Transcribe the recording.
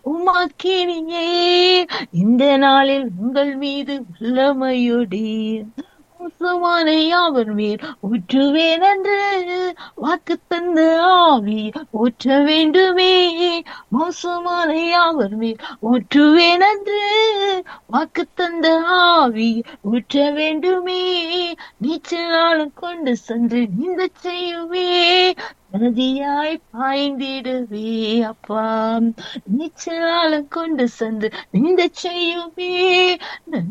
உமாக்கினியே இந்த நாளில் உங்கள் மீது உள்ளமையுடி மோசமான யாவர் மேல் ஊற்றுவேன் என்று வாக்கு தந்த ஆவி ஊற்ற வேண்டுமே மோசமான யாவர் மேல் ஊற்றுவேன் என்று வாக்கு தந்த ஆவி ஊற்ற வேண்டுமே நீச்சலாலும் கொண்டு சென்று இந்த செய்யுவே நதியாய் பாய்ந்திடுவே அப்பா நீச்சலாலும் கொண்டு சென்று இந்த செய்யுவே